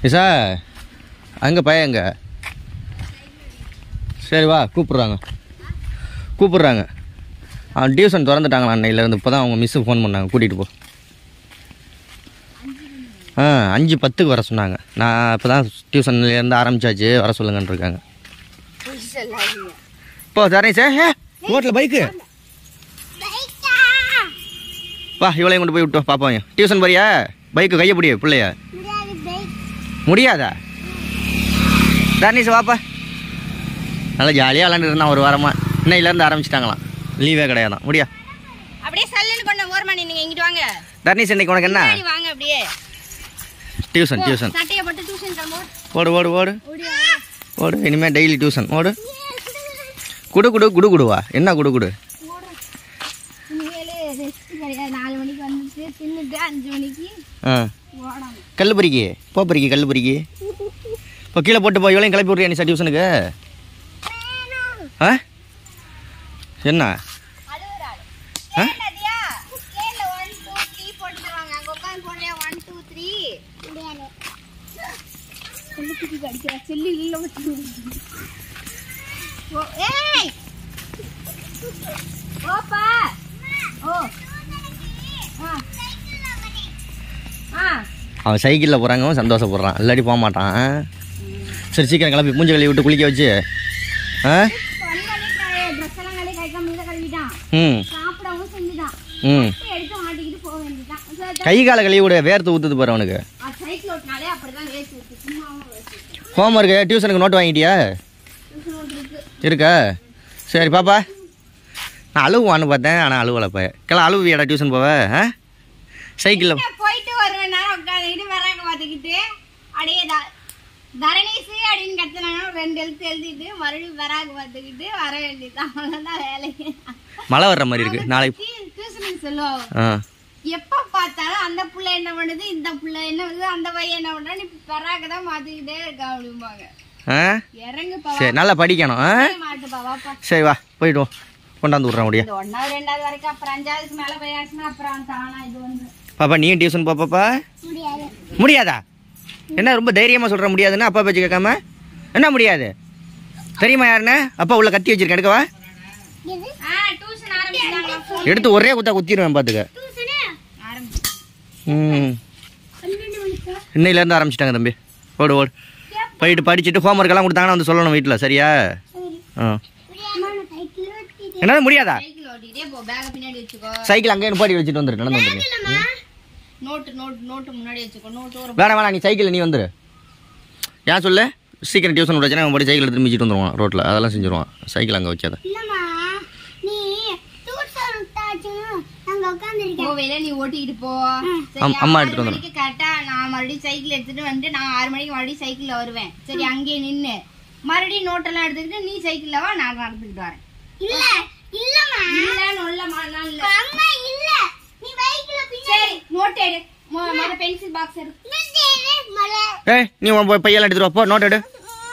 இசா அங்கே பையன் எங்க சரி வா கூப்பிட்றாங்க கூப்பிட்றாங்க அவன் டியூஷன் திறந்துட்டாங்களா அன்னையிலேருந்து இப்போ தான் அவங்க மிஸ்ஸு ஃபோன் பண்ணாங்க கூட்டிகிட்டு போ ஆ அஞ்சு பத்துக்கு வர சொன்னாங்க நான் இப்போ தான் டியூஷன்லேருந்து ஆரம்பிச்சாச்சு வர சொல்லுங்கன்னு இருக்காங்க போ தரேன் சார் ஏ ரோட்டில் பைக்கு வா இவளையும் கொண்டு போய் விட்டோம் பாப்பாங்க டியூஷன் போறியா பைக்கு கையை பிடிய பிள்ளைய முடியாதா தர்ணீஸ் வாப்பா நல்லா ஜாலியாக விளாண்டுட்டு இருந்தான் ஒரு வாரமாக இன்னையிலேருந்து ஆரம்பிச்சிட்டாங்களாம் லீவே கிடையாதான் முடியா அப்படியே சல்லுன்னு பண்ண ஓரமா நீங்க இங்கிட்டு வாங்க தர்ணீஸ் இன்னைக்கு உனக்கு என்ன பின்னாடி வாங்க அப்படியே டியூஷன் டியூஷன் சட்டையை போட்டு டியூஷன் கிளம்பு ஓடு ஓடு ஓடு ஓடி ஓடு இனிமேல் டெய்லி டியூஷன் ஓடு குடு குடு குடு குடுவா என்ன குடு குடு இனிமேல் ரெஸ்ட் கிடையாது நாலு மணிக்கு வந்துட்டு தின்னுட்டு அஞ்சு மணிக்கு ஆ ஓடணும் கல் பொறிக்கி போ பொறிக்கி கல் பொறிக்கி இப்போ கீழே போட்டு போய் இவளையும் கிளப்பி விட்றியா நீ சார் டியூஷனுக்கு ஆ என்ன அழுகுறாள் ஆ? நதியா ஸ்கேல்ல ஒன் டூ த்ரீ போட்டு தருவாங்க அங்க உட்காந்து போடுறியா ஒன் டூ த்ரீ சொல்லி குட்டி கடிக்கிறா செல்லி இல்ல மட்டும் ஓ ஏய் ஓப்பா ஓ ஆ ஆ அவன் சைக்கிளில் போகிறாங்க அவன் சந்தோஷப்படுறான் இல்லாட்டி போக மாட்டான் சரி சீக்கிரம் கிளம்பி மூஞ்சி கழுவி விட்டு குளிக்க வச்சு ஆ ட்ரெஸ் எல்லாம் கழுவி கை கம்மியில் கழுவிட்டான் ம் சாப்பிடவும் செஞ்சுட்டான் ம் எடுத்து மாட்டிக்கிட்டு போக வேண்டியதான் சரி, கை காலை கழுவி விட வேர்த்து ஊற்றுது பாரு அவனுக்கு அது சைக்கிள் ஓட்டினாலே அப்படிதான் வேஸ்ட் இருக்கு சும்மாவும் வேஸ்ட் ஹோம்ஒர்க்கு டியூஷனுக்கு நோட் வாங்கிட்டியா இருக்கா சரி பாப்பா நான் அழுவான்னு பார்த்தேன் ஆனால் அழுவலை போய் கிளா அழுவியாடா டியூஷன் போவ ஆ சைக்கிளில் நான் போயிட்டு வருவேன் நேரம் உட்காந்துக்கிட்டு வராங்க பார்த்துக்கிட்டு அப்படியே த- தரணீசு அப்படின்னு கத்துனாங்க ரெண்டு எழுத்து எழுதிட்டு மறுபடியும் வராக பார்த்துக்கிட்டு வர வேண்டியதுதான் அவ்வளோதான் வேலைக்கு மழை வர்ற மாதிரி இருக்குது நாளைக்கு டியூஷனுக்கு சொல்லுவோம் ஆ எப்ப பார்த்தாலும் அந்த புள்ள என்ன பண்ணுது இந்த புள்ள என்ன பண்ணுது அந்த பையன் என்ன பண்றான் நீ வராக தான் மாத்திக்கிட்டே இருக்கா அப்படிம்பாங்க ஆ இறங்குப்பா சரி நல்லா படிக்கணும் ஆ மாட்டுப்பா வாப்பா சரி வா போயிட்டு வா கொண்டாந்து விட்றேன் முடியா இந்த ஒன்னாவது ரெண்டாவது வரைக்கும் அப்புறம் அஞ்சாவதுக்கு மேல போயாச்சுன்னா அப்புறம் தானா இது வந்து பாப்பா நீயும் டியூஷன் போ பாப்பா முடியாது முடியாதா என்ன ரொம்ப தைரியமாக சொல்கிற முடியாதுன்னு அப்பா பேச்சு கேட்காம என்ன முடியாது தெரியுமா யாருன்னு அப்பா உள்ள கத்தி வச்சிருக்கேன் எடுக்கவா ஆ டியூஷன் ஆரம்பிச்சாங்களா எடுத்து ஒரே குத்தா குத்திடுவேன் பார்த்துக்க ஆரம்பிச்சு ம் இன்னையிலேருந்து ஆரம்பிச்சிட்டாங்க தம்பி ஓடு ஓடு போயிட்டு படிச்சுட்டு ஹோம்ஒர்க் எல்லாம் கொடுத்தாங்கன்னா வந்து சொல்லணும் வீட்டில் சரியா ஆ என்னால் முடியாதா சைக்கிள் ஓட்டிக்கிட்டே போ பேக பின்னாடி வச்சுக்கோ சைக்கிள் அங்கேயே நிப்பாட்டி வச்சுட்டு வந்துரு நடந்து வந்துருங்க நோட்டு நோட்டு நோட்டு முன்னாடி வச்சுக்கோ நோட்டு ஒரு வேணாம் வேணாம் நீ சைக்கிள் நீ வந்துரு ஏன் சொல்லு சீக்கிரம் டியூஷன் விடுச்சுன்னா அவன் பாட்டி சைக்கிள் திரும்பி வச்சுட்டு வந்துருவான் ரோட்டில் அதெல்லாம் செஞ்சுருவான் சைக்கிள் அங்கே வச்சாத இல்லம்மா நீ டியூஷன் விட்டாச்சும் நாங்க உட்காந்துருக்கேன் கோவையில நீ ஓட்டிக்கிட்டு போ அம்- அம்மா எடுத்துட்டு வந்துடும். கரெக்டா நான் மறுபடியும் சைக்கிள் எடுத்துட்டு வந்துட்டு நான் ஆறு மணிக்கு மறுபடியும் சைக்கிள்ல வருவேன் சரி அங்கேயே நின்னு மறுபடியும் நோட்டெல்லாம் எடுத்துக்கிட்டு நீ சைக்கிள்ல வா நான் நடந்துக்கிட்டு வரேன் இல்ல இல்லம்மா இல்லன்னு இல்லம்மா நான் இல்ல அம்மா இல்ல நீ பைக்ல சரி நோட் எடு மொ- மொத பென்சில் பாக்ஸ் எடு பின்னாடி மலை ஏய் நீ உன் போய் பையெல்லாம் எடுத்துட்டு வா, போ நோட் எடு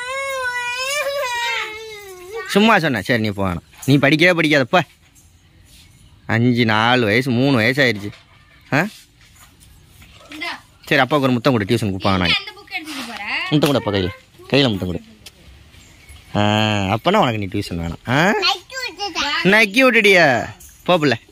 சும்மா சொன்னேன் சரி நீ போவேணாம் நீ படிக்கவே படிக்காதப்பா அஞ்சு நாலு வயசு மூணு வயசு ஆயிடுச்சு ஆ இந்தா சரி அப்பாவுக்கு ஒரு முத்தம் கொடு டியூஷன் கொடுப்பாங்க நான் அந்த புக் எடுத்துட்டு போற முத்தம் கூட அப்பா கையில் கையில் முத்தம் கொடு ஆ அப்போனா உனக்கு நீ டியூஷன் வேணாம் ஆ நைட்டு விட்டுட்டேன் நக்கி விட்டுடியா போப்பில்ல